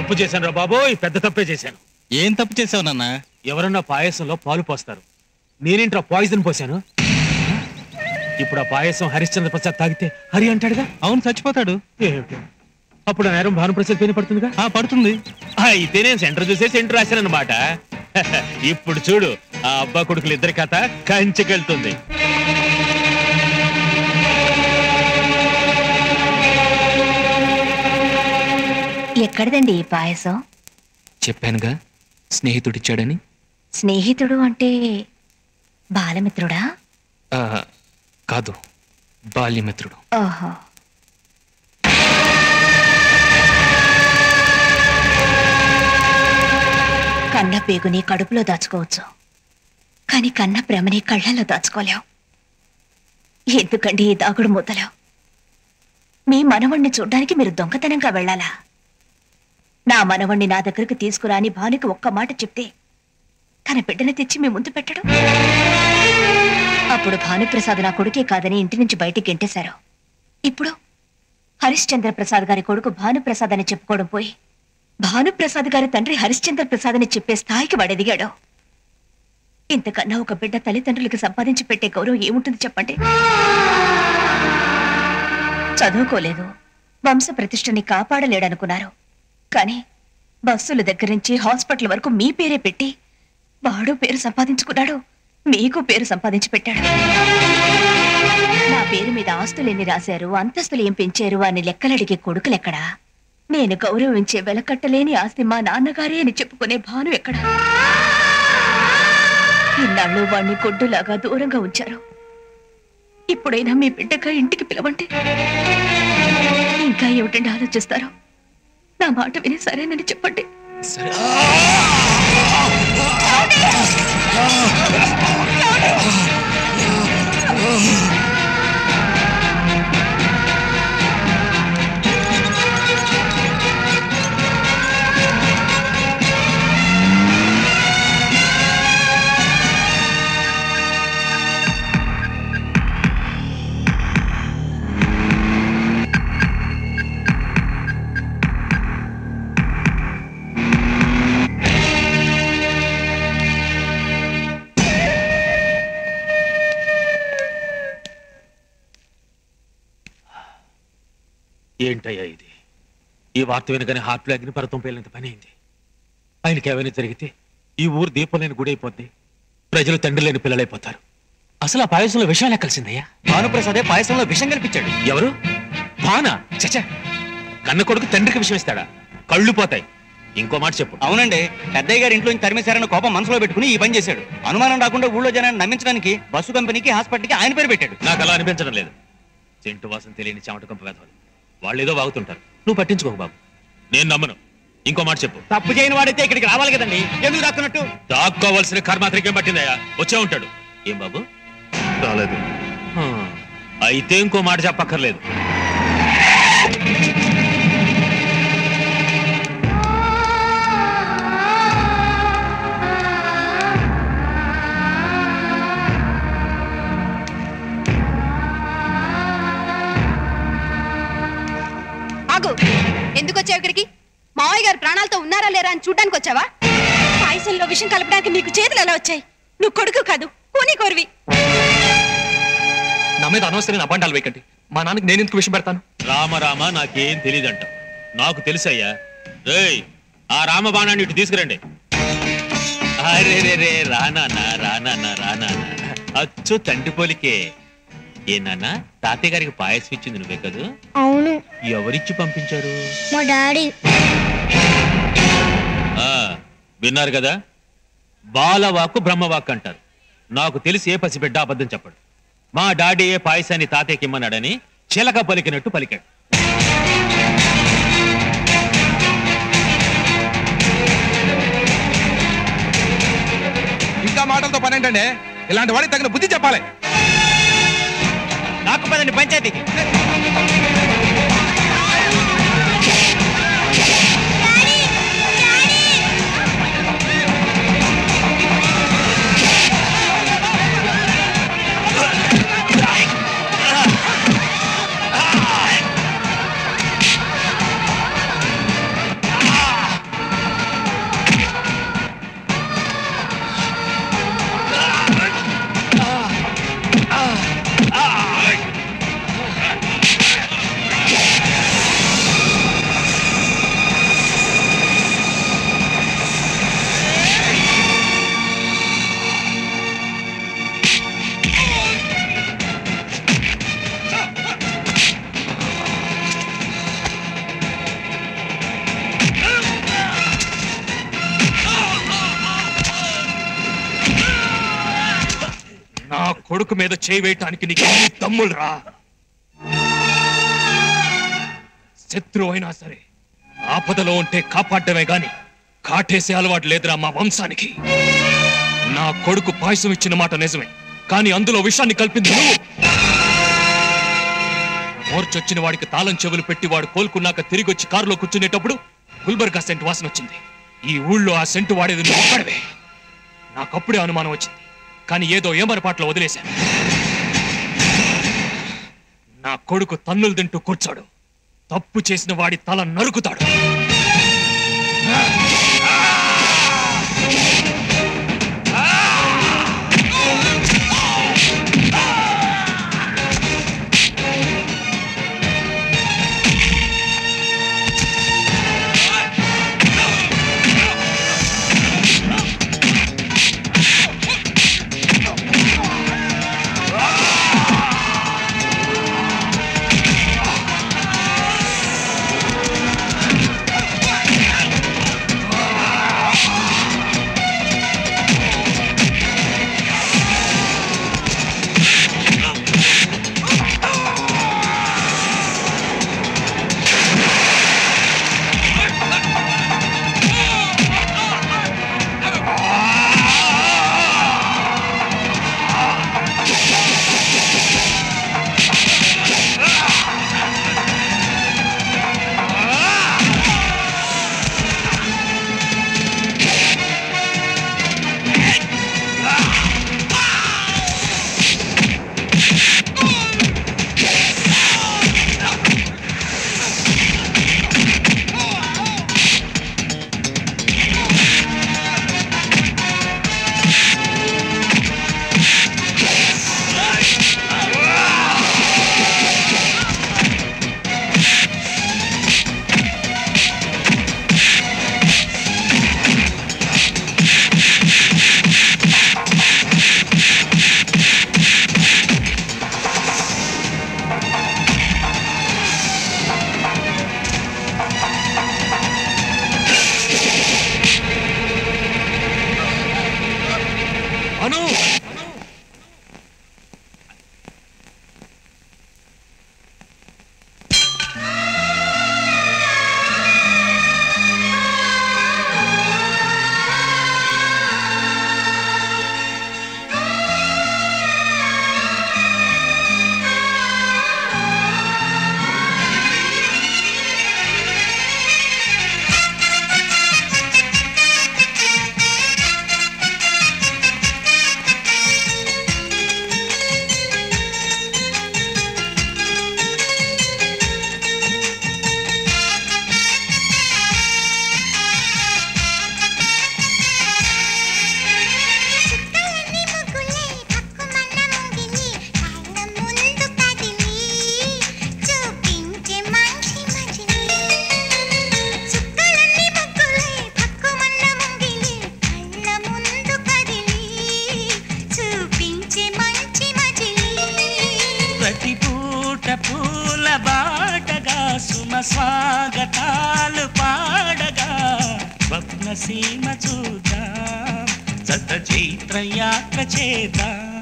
తప్పు చేశాను రా బాబోయ్ పెద్ద తప్పే చేశాను ఏం తప్పు చేసావు నాన్న ఎవరన్నా పాయసంలో పాలు పోస్తారు నేనేంట్రా పాయిజన్ పోశాను ఇప్పుడు ఆ పాయసం హరిశ్చంద్ర ప్రసాద్ తాగితే హరి అంటాడుగా అవును చచ్చిపోతాడు ఏమిటి? అప్పుడు ఆ నేరం భానుప్రసాద్ పైన పడుతుందిగా ఆ పడుతుంది అయితే నేను సెంటర్ చూసే సెంటర్ రాశాను అనమాట ఇప్పుడు చూడు ఆ అబ్బా కొడుకులు ఇద్దరి కథ కంచెకెళ్తుంది ఎక్కడదండి ఈ పాయసం చెప్పానుగా స్నేహితుడిచ్చాడని స్నేహితుడు అంటే బాలమిత్రుడా ఆ, కాదు బాల్యమిత్రుడు ఓహో కన్న పేగుని కడుపులో దాచుకోవచ్చు కానీ కన్న ప్రేమని కళ్ళల్లో దాచుకోలేం ఎందుకండి ఈ దాగుడు మూతలో మీ మనవణ్ణి చూడ్డానికి మీరు దొంగతనంగా వెళ్ళాలా నా మనవణ్ణి నా దగ్గరకు తీసుకురాని భానుకి ఒక్క మాట చెప్తే తన బిడ్డని తెచ్చి మీ ముందు పెట్టడం అప్పుడు భానుప్రసాద్ నా కొడుకే కాదని ఇంటి నుంచి బయటికి గెంటేశారు ఇప్పుడు హరిశ్చంద్ర ప్రసాద్ గారి కొడుకు భానుప్రసాద్ అని చెప్పుకోవడం పోయి భానుప్రసాద్ గారి తండ్రి హరిశ్చంద్ర ప్రసాద్ అని చెప్పే స్థాయికి వాడు ఎదిగాడు ఇంతకన్నా ఒక బిడ్డ తల్లిదండ్రులకు సంపాదించి పెట్టే గౌరవం ఏముంటుంది చెప్పండి చదువుకోలేదు వంశ ప్రతిష్టని కాపాడలేడనుకున్నారు కానీ బస్సుల దగ్గర నుంచి హాస్పిటల్ వరకు మీ పేరే పెట్టి వాడు పేరు సంపాదించుకున్నాడు మీకు పేరు సంపాదించి పెట్టాడు నా పేరు మీద ఆస్తులు ఎన్ని రాశారు అంతస్తులు ఏం పెంచారు అని లెక్కలడిగే కొడుకులెక్కడా నేను గౌరవించే వెలకట్టలేని ఆస్తి మా నాన్నగారే అని చెప్పుకునే భాను ఎక్కడా ఇన్నాళ్ళు వాణ్ణి గొడ్డులాగా దూరంగా ఉంచారు ఇప్పుడైనా మీ బిడ్డగా ఇంటికి పిలవండి ఇంకా ఏమిటండి ఆలోచిస్తారు నా మాట విని సరేనని చెప్పండి సరే ఏంటయ్యా ఇది ఈ వార్త వినగానే హార్ట్ అగ్ని పర్వతం పేలినంత పని అయింది ఆయనకి ఏమైనా జరిగితే ఈ ఊరు దీపం లేని గుడి అయిపోద్ది ప్రజలు తండ్రి లేని పిల్లలైపోతారు అసలు ఆ పాయసంలో విషయాలే కలిసిందయ్యా భానుప్రసాదే పాయసంలో విషం కల్పించాడు ఎవరు భానా చచ్చా కన్న కొడుకు తండ్రికి విషయం ఇస్తాడా కళ్ళు పోతాయి ఇంకో మాట చెప్పు అవునండి పెద్దయ్య గారి ఇంట్లో నుంచి తరిమేశారన్న కోపం మనసులో పెట్టుకుని ఈ పని చేశాడు అనుమానం రాకుండా ఊళ్ళో జనాన్ని నమ్మించడానికి బస్సు కంపెనీకి హాస్పిటల్కి ఆయన పేరు పెట్టాడు నాకు అలా అనిపించడం లేదు చెంటు వాసన తెలియని చెమట కంప వేధవాలు వాళ్ళు ఏదో వాగుతుంటారు నువ్వు పట్టించుకోకు బాబు నేను నమ్మను ఇంకో మాట చెప్పు తప్పు చేయని వాడైతే ఇక్కడికి రావాలి కదండి ఎందుకు దాక్కున్నట్టు దాక్కోవలసిన కర్మాత్రికేం పట్టిందయ్యా వచ్చే ఉంటాడు ఏం బాబు రాలేదు హా, అయితే ఇంకో మాట చెప్పక్కర్లేదు ఆగు ఎందుకు వచ్చావు ఇక్కడికి మావయ్య గారు ప్రాణాలతో ఉన్నారా లేరా అని చూడ్డానికి వచ్చావా పాయసంలో విషం కలపడానికి నీకు చేతులు ఎలా వచ్చాయి నువ్వు కొడుకు కాదు కూని కోరివి నా మీద అనవసరమైన అబండాలు వేయకండి మా నాన్నకి నేను ఎందుకు విషయం పెడతాను రామ రామ నాకేం తెలియదంట నాకు తెలుసయ్యా రేయ్ ఆ రామ బాణాన్ని ఇటు తీసుకురండి అరే రే రే రానాన్న రానాన్న రానాన్న అచ్చు తండ్రి పోలికే ఏ నాన్న తాతయ్య గారికి పాయసం ఇచ్చింది నువ్వే కదూ అవును ఎవరిచ్చి పంపించారు మా డాడీ ఆ విన్నారు కదా బాలవాక్కు బ్రహ్మవాక్ అంటారు నాకు తెలిసి ఏ పసిబిడ్డ అబద్ధం చెప్పడు మా డాడీ ఏ పాయసాన్ని తాతయ్యకి ఇమ్మన్నాడని చిలక పలికినట్టు పలికాడు ఇంకా మాటలతో పని ఏంటండి ఇలాంటి వాడికి తగిన బుద్ధి చెప్పాలి నాకు పదండి పంచాయతీకి కొడుకు మీద చేయి వేయటానికి నీకు ఎన్ని తమ్ముళ్ళరా శత్రువు అయినా సరే ఆపదలో ఉంటే కాపాడమే గాని కాటేసే అలవాటు లేదురా మా వంశానికి నా కొడుకు పాయసం ఇచ్చిన మాట నిజమే కానీ అందులో విషాన్ని కల్పింది నువ్వు మోర్చొచ్చిన వాడికి తాళం చెవులు పెట్టి వాడు కోలుకున్నాక తిరిగి వచ్చి కారులో కూర్చునేటప్పుడు గుల్బర్గా సెంట్ వాసన వచ్చింది ఈ ఊళ్ళో ఆ సెంటు వాడేది నువ్వు ఒక్కడవే నాకప్పుడే అనుమానం వచ్చింది కానీ ఏదో ఏమరపాట్లో వదిలేశాను నా కొడుకు తన్నులు తింటూ కూర్చోడు తప్పు చేసిన వాడి తల నరుకుతాడు అను చుక్కలన్నీ ముగ్గులే పక్కుమన్న ముంగిని కళ్ళ ముందు కదిలి చూపించే మంచి మజిని చుక్కలన్నీ ముగ్గులే పక్కుమన్న ముంగిని కళ్ళ ముందు కదిలి చూపించే మంచి మజిని ప్రతి పూట పూల బాటగా సుమ స్వాగతాలు పాడగా స్వప్న సీమ చూద్దాం సత చైత్ర యాత్ర చేద్దాం